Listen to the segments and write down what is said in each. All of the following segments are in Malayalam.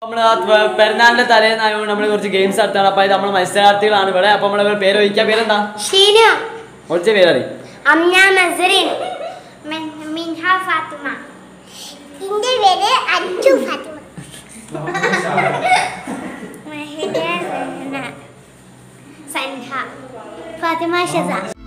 നമ്മൾ പെരുന്നാളിന്റെ തലേന്നായതുകൊണ്ട് നമ്മൾ കുറച്ച് ഗെയിംസ് നടത്താണ് അപ്പൊ ഇത് നമ്മളെ മത്സരാർത്ഥികളാണ് ഇവിടെ അപ്പൊ നമ്മളെ പേര് ചോദിക്കാൻ പേരെന്താ ഷീനു ഒളിച്ച പേരറി അമ്ന നസറിൻ മിൻഹ ഫാത്തിമ എന്റെ പേര് അച്ചു ഫാത്തിമ മഹിദ സഹന. സൻഹ ഫാത്തിമ ഷസ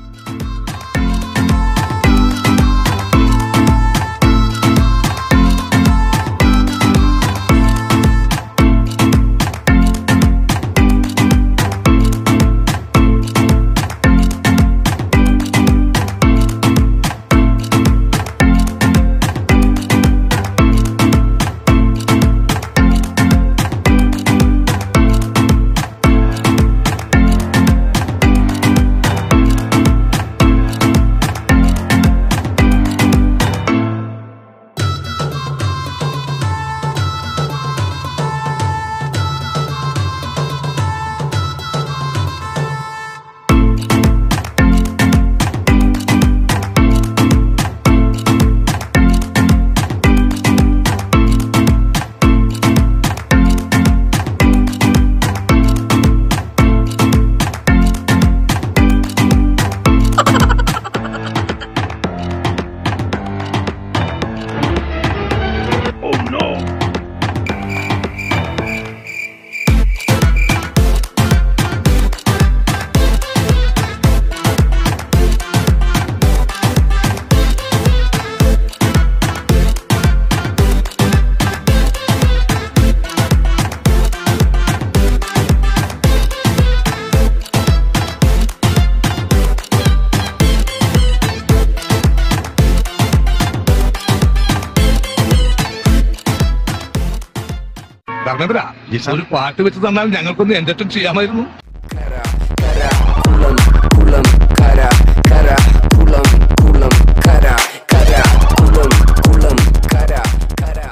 ധർമ്മേന്ദ്ര ഒരു പാട്ട് വെച്ച് തന്നാൽ ഞങ്ങൾക്കൊന്ന് എന്റർടൈൻ ചെയ്യാമായിരുന്നു kara kara kulam kulam kara kara kulam kulam kara kara kulam kulam kara kara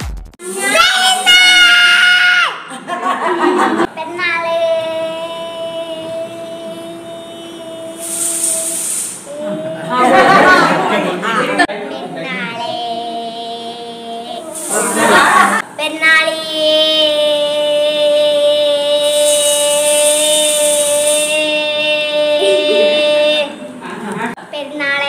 പെരുന്നാള് പെരുന്നാള് പെരുന്നാളി പെരുന്നാളെ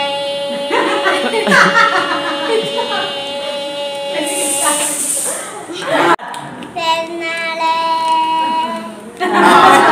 പെരുന്നാളെ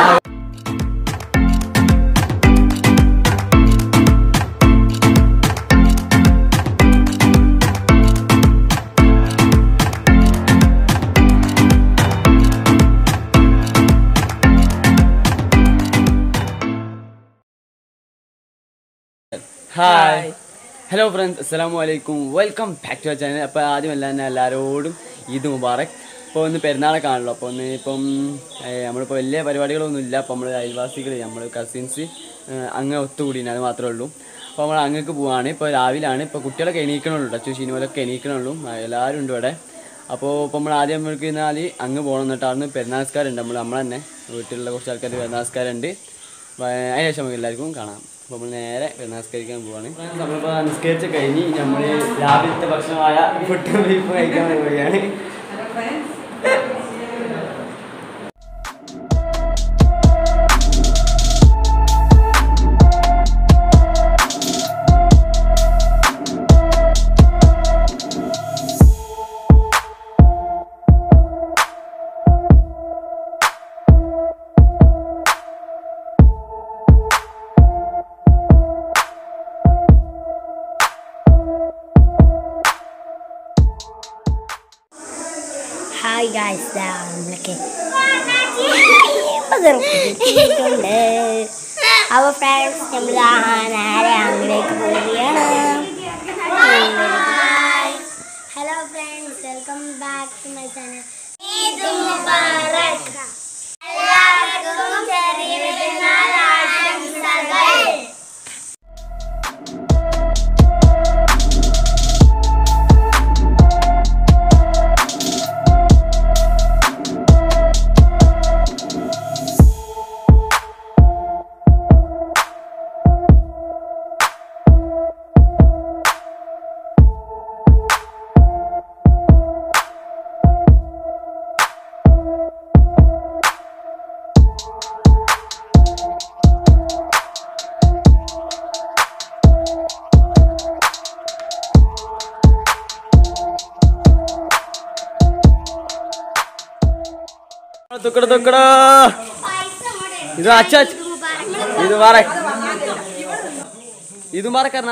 ഹായ് ഹലോ ഫ്രണ്ട്സ് അസ്സലാമു അലൈക്കും വെൽക്കം ബാക്ക് ടു ചാനൽ അപ്പോൾ ആദ്യമല്ല തന്നെ എല്ലാവരോടും ഈദ് മുബാറക് ഇപ്പോൾ ഒന്ന് പെരുന്നാളൊക്കെ ആണല്ലോ അപ്പോൾ ഒന്ന് ഇപ്പം ഏഹ്, നമ്മളിപ്പോൾ വലിയ പരിപാടികളൊന്നും ഇല്ല അപ്പോൾ നമ്മൾ അയൽവാസികൾ നമ്മൾ കസിൻസ് അങ്ങ് ഒത്തുകൂടിന് അത് മാത്രമേ ഉള്ളൂ അപ്പോൾ നമ്മൾ അങ്ങക്ക് പോവാണ് ഇപ്പോൾ രാവിലാണ് ഇപ്പോൾ കുട്ടികളൊക്കെ എണീക്കണുള്ളൂ ടച്ചു ഷീനുപോലൊക്കെ എണീക്കണുള്ളൂ ആ, എല്ലാവരും ഉണ്ട് ഇവിടെ അപ്പോൾ ഇപ്പോൾ നമ്മൾ ആദ്യം നമ്മൾക്ക് എന്നാൽ അങ്ങ് പോകണം എന്നിട്ട് അവിടുന്ന് പെരുന്നാസ്കാരുണ്ട് നമ്മൾ നമ്മൾ തന്നെ വീട്ടിലുള്ള കുറച്ച് ആൾക്കാർ പെരുന്നാസ്കാരുണ്ട് അതിന് ശേഷം നമുക്ക് എല്ലാവർക്കും കാണാം അപ്പോൾ നമ്മൾ നേരെ നമസ്കരിക്കാൻ പോവാണ് നമ്മളിപ്പോൾ നമസ്കരിച്ച് കഴിഞ്ഞ് നമ്മൾ രാവിലത്തെ ഭക്ഷണമായ ഫുഡ് ബീഫ് കഴിക്കാൻ പോവുകയാണ് ഹായ് ഗായ്സ് നമ്മളൊക്കെ ഉണ്ട് അപ്പോൾ ഫ്രണ്ട്സ് നമ്മൾ നേരെ അങ്ങോട്ടേക്ക് പോവുകയാണ് hello friends welcome back to my channel എല്ലാവർക്കും ചെറിയ പെരുന്നാൾ ആശംസകൾ തുക്കട തുക്കട ഇത് അച്ഛ ഇത് മാറ ഇത് മാറക്കാരനാ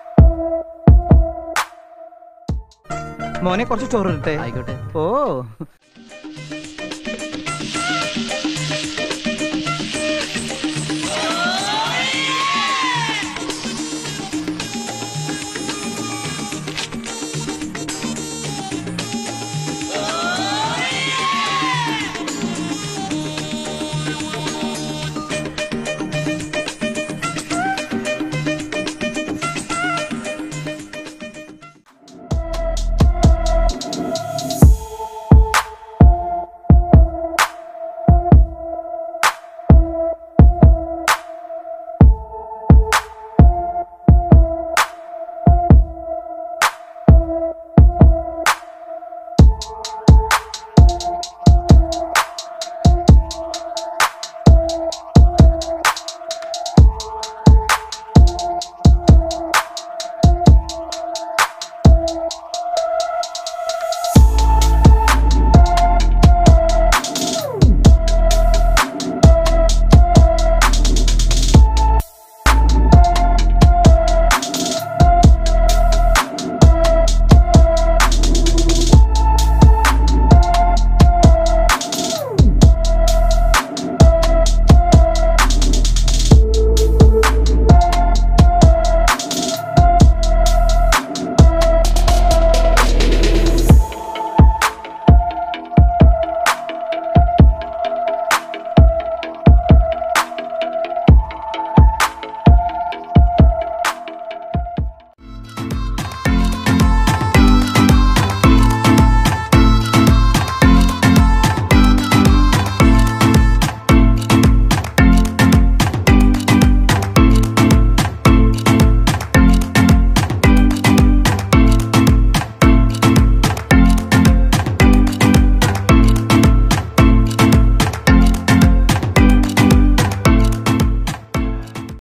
മോനെ കുറച്ച് ചോറ് ഇട്ടെ ആയിക്കോട്ടെ ഓ